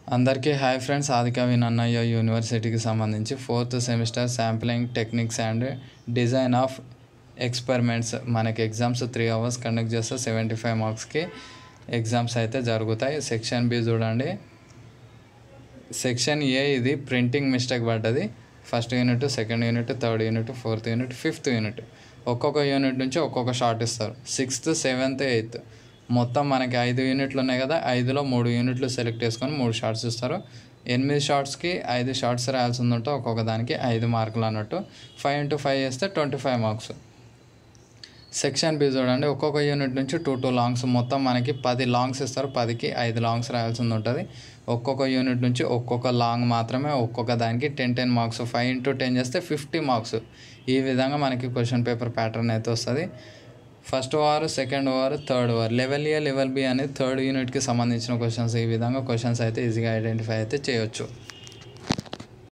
అందరికీ hi friends ఆదికవి Nannaya యూనివర్సిటీకి సంబంధించి fourth semester sampling techniques and design of experiments మనకి ఎగ్జామ్స్ త్రీ అవర్స్ కండక్ట్ చేస్తే సెవెంటీ ఫైవ్ మార్క్స్కి ఎగ్జామ్స్ అయితే జరుగుతాయి సెక్షన్ బి చూడండి సెక్షన్ ఏ ఇది ప్రింటింగ్ మిస్టేక్ పడ్డది first unit second unit third unit fourth unit fifth unit ఒక్కొక్క unit నుంచి ఒక్కొక్క షార్ట్ ఇస్తారు సిక్స్త్ సెవెంత్ ఎయిత్ మొత్తం మనకి ఐదు యూనిట్లు ఉన్నాయి కదా ఐదులో మూడు యూనిట్లు సెలెక్ట్ చేసుకొని మూడు షార్ట్స్ ఇస్తారు ఎనిమిది షార్ట్స్కి ఐదు షార్ట్స్ రాయాల్సి ఉందంటే ఒక్కొక్క దానికి ఐదు మార్కులు అన్నట్టు ఫైవ్ ఇంటూ ఫైవ్ చేస్తే twenty five marks section B చూడండి ఒక్కొక్క యూనిట్ నుంచి టూ టూ లాంగ్స్ మొత్తం మనకి పది లాంగ్స్ ఇస్తారు పదికి ఐదు లాంగ్స్ రాయాల్సింది ఉంటుంది ఒక్కొక్క యూనిట్ నుంచి ఒక్కొక్క లాంగ్ మాత్రమే ఒక్కొక్క దానికి ten ten marks five into ten చేస్తే ఫిఫ్టీ మార్క్స్ ఈ విధంగా మనకి క్వశ్చన్ పేపర్ ప్యాటర్న్ అయితే వస్తుంది first over second over third over level A level B అనేది థర్డ్ యూనిట్కి సంబంధించిన క్వశ్చన్స్ ఈ విధంగా క్వశ్చన్స్ అయితే ఈజీగా ఐడెంటిఫై అయితే చేయొచ్చు